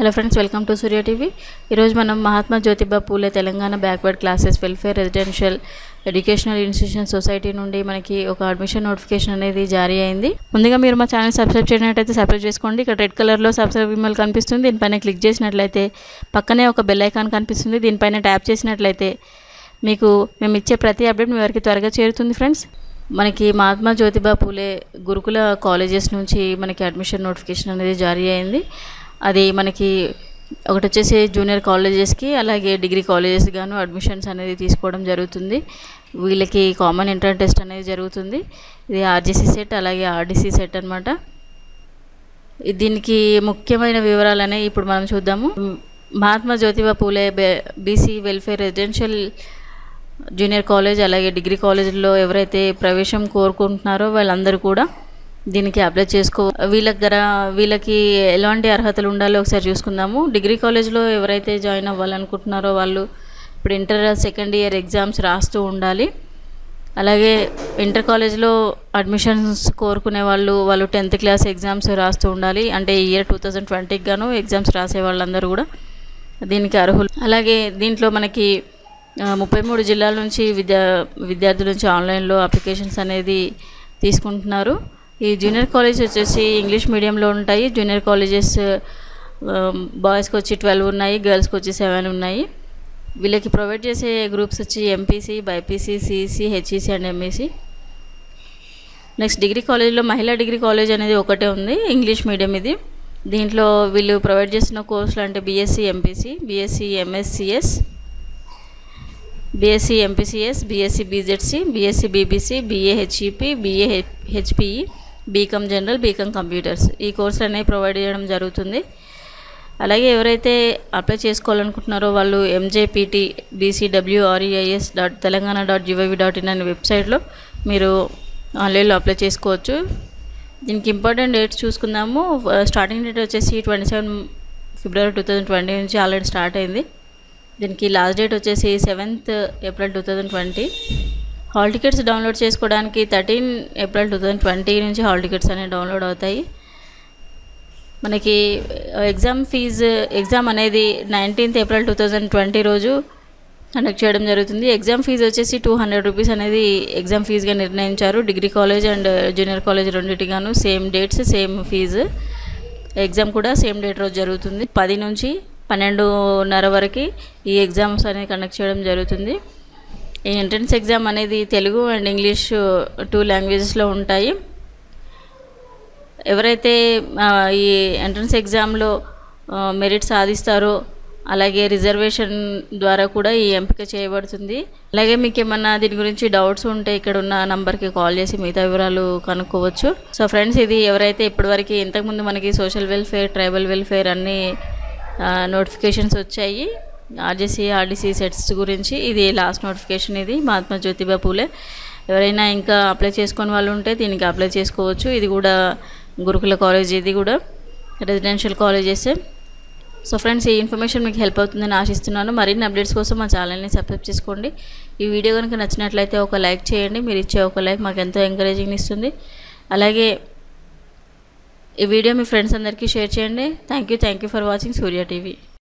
hello friends welcome to Surya TV ఈరోజు మనం Mahatma Jyotiba Phule Telangana backward classes welfare residential educational institution society నుండి మనకి ఒక అడ్మిషన్ నోటిఫికేషన్ అనేది జారీ అయింది ముందుగా మీరు మా ఛానల్ సబ్స్క్రైబ్ చేయనట్టయితే సబ్స్క్రైబ్ చేసుకోండి ఇక్కడ రెడ్ కలర్లో సబ్స్క్రైబ్ ఇమెయిల్ కనిపిస్తుంది దీనిపైన క్లిక్ చేసినట్లయితే పక్కనే ఒక బెల్ ఐకాన్ కనిపిస్తుంది దీనిపైన ట్యాప్ చేసినట్లయితే మీకు మేము ఇచ్చే ప్రతి అప్డేట్ మీ వరకు త్వరగా చేరుతుంది ఫ్రెండ్స్ మనకి మహాత్మా జ్యోతిబా పూలే గురుకుల కాలేజెస్ నుంచి మనకి అడ్మిషన్ నోటిఫికేషన్ అనేది జారీ అయింది అది మనకి ఒకటి వచ్చేసి జూనియర్ కాలేజెస్కి అలాగే డిగ్రీ కాలేజెస్ గాను అడ్మిషన్స్ అనేది తీసుకోవడం జరుగుతుంది వీళ్ళకి కామన్ ఎంట్రన్స్ టెస్ట్ అనేది జరుగుతుంది ఇది ఆర్జీసీ సెట్ అలాగే ఆర్డీసీ సెట్ అనమాట దీనికి ముఖ్యమైన వివరాలు అనేవి ఇప్పుడు మనం చూద్దాము Mahatma Jyotiba Phule BC welfare residential junior college అలాగే డిగ్రీ కాలేజీలో ఎవరైతే ప్రవేశం కోరుకుంటున్నారో వాళ్ళందరూ కూడా దీనికి అప్లై చేసుకో వీళ్ళ దగ్గర వీళ్ళకి ఎలాంటి అర్హతలు ఉండాలో ఒకసారి చూసుకుందాము డిగ్రీ కాలేజ్లో ఎవరైతే జాయిన్ అవ్వాలనుకుంటున్నారో వాళ్ళు ఇప్పుడు ఇంటర్ సెకండ్ ఇయర్ ఎగ్జామ్స్ రాస్తూ ఉండాలి అలాగే ఇంటర్ కాలేజ్లో అడ్మిషన్స్ కోరుకునే వాళ్ళు వాళ్ళు టెన్త్ క్లాస్ ఎగ్జామ్స్ రాస్తూ ఉండాలి అంటే ఈ ఇయర్ టూ థౌజండ్ ట్వంటీకి గాను ఎగ్జామ్స్ రాసే వాళ్ళందరూ కూడా దీనికి అర్హులు అలాగే దీంట్లో మనకి ముప్పై మూడు జిల్లాల నుంచి విద్యా విద్యార్థుల నుంచి ఆన్లైన్లో అప్లికేషన్స్ అనేది తీసుకుంటున్నారు ఈ జూనియర్ కాలేజ్ వచ్చేసి ఇంగ్లీష్ మీడియంలో ఉంటాయి జూనియర్ కాలేజెస్ బాయ్స్కి వచ్చి ట్వెల్వ్ ఉన్నాయి గర్ల్స్కి వచ్చి సెవెన్ ఉన్నాయి వీళ్ళకి ప్రొవైడ్ చేసే గ్రూప్స్ వచ్చి MPC BiPC CEC HEC and MEC next degree కాలేజ్లో మహిళా డిగ్రీ కాలేజ్ అనేది ఒకటే ఉంది ఇంగ్లీష్ మీడియం ఇది దీంట్లో వీళ్ళు ప్రొవైడ్ చేసిన కోర్సులు అంటే BSc MPC BSc MSCS BSc MPCS BSc BZC BSc BBC BA HEP BA HPE BCom general BCom computers ఈ కోర్సులు అనేవి ప్రొవైడ్ చేయడం జరుగుతుంది అలాగే ఎవరైతే అప్లై చేసుకోవాలనుకుంటున్నారో వాళ్ళు MJPT BCWREIS dot Telangana dot G Y V dot in అనే వెబ్సైట్లో మీరు ఆన్లైన్లో అప్లై చేసుకోవచ్చు దీనికి ఇంపార్టెంట్ డేట్స్ చూసుకుందాము స్టార్టింగ్ డేట్ వచ్చేసి twenty seven February two thousand twenty నుంచి ఆల్రెడీ స్టార్ట్ అయింది దీనికి లాస్ట్ డేట్ వచ్చేసి seventh April two thousand twenty hall tickets download చేసుకోవడానికి thirteen April two thousand twenty నుంచి హాల్ టికెట్స్ అనేవి డౌన్లోడ్ అవుతాయి మనకి ఎగ్జామ్ ఫీజు ఎగ్జామ్ అనేది nineteenth April two thousand twenty రోజు కండక్ట్ చేయడం జరుగుతుంది ఎగ్జామ్ ఫీజు వచ్చేసి టూ హండ్రెడ్ రూపీస్ అనేది ఎగ్జామ్ ఫీజుగా నిర్ణయించారు degree college and junior college రెండింటిగాను same dates same fee exam కూడా సేమ్ డేట్ రోజు జరుగుతుంది పది నుంచి పన్నెండున్నర వరకు ఈ ఎగ్జామ్స్ అనేది కండక్ట్ చేయడం జరుగుతుంది ఈ ఎంట్రన్స్ ఎగ్జామ్ అనేది తెలుగు అండ్ ఇంగ్లీష్ టూ లాంగ్వేజెస్లో ఉంటాయి ఎవరైతే ఈ ఎంట్రన్స్ ఎగ్జామ్లో మెరిట్ సాధిస్తారో అలాగే రిజర్వేషన్ ద్వారా కూడా ఈ ఎంపిక చేయబడుతుంది అలాగే మీకు ఏమన్నా దీని గురించి డౌట్స్ ఉంటే ఇక్కడ ఉన్న నంబర్కి కాల్ చేసి మిగతా వివరాలు కనుక్కోవచ్చు సో ఫ్రెండ్స్ ఇది ఎవరైతే ఇప్పటివరకు ఇంతకుముందు మనకి సోషల్ వెల్ఫేర్ ట్రైబల్ వెల్ఫేర్ అన్నీ నోటిఫికేషన్స్ వచ్చాయి ఆర్జీసీ ఆర్డీసీ సెట్స్ గురించి ఇది లాస్ట్ నోటిఫికేషన్ ఇది మహాత్మా జ్యోతిబా పూలే ఎవరైనా ఇంకా అప్లై చేసుకొని వాళ్ళు ఉంటే దీనికి అప్లై చేసుకోవచ్చు ఇది కూడా గురుకుల కాలేజ్ ఇది కూడా రెసిడెన్షియల్ కాలేజెస్ సో ఫ్రెండ్స్ ఈ ఇన్ఫర్మేషన్ మీకు హెల్ప్ అవుతుందని ఆశిస్తున్నాను మరిన్ని అప్డేట్స్ కోసం మా ఛానల్ని సబ్స్క్రైబ్ చేసుకోండి ఈ వీడియో కనుక నచ్చినట్లయితే ఒక లైక్ చేయండి మీరు ఇచ్చే ఒక లైక్ మాకు ఎంతో ఎంకరేజింగ్ ఇస్తుంది అలాగే ఈ వీడియో మీ ఫ్రెండ్స్ అందరికీ షేర్ చేయండి thank you thank you for watching Surya TV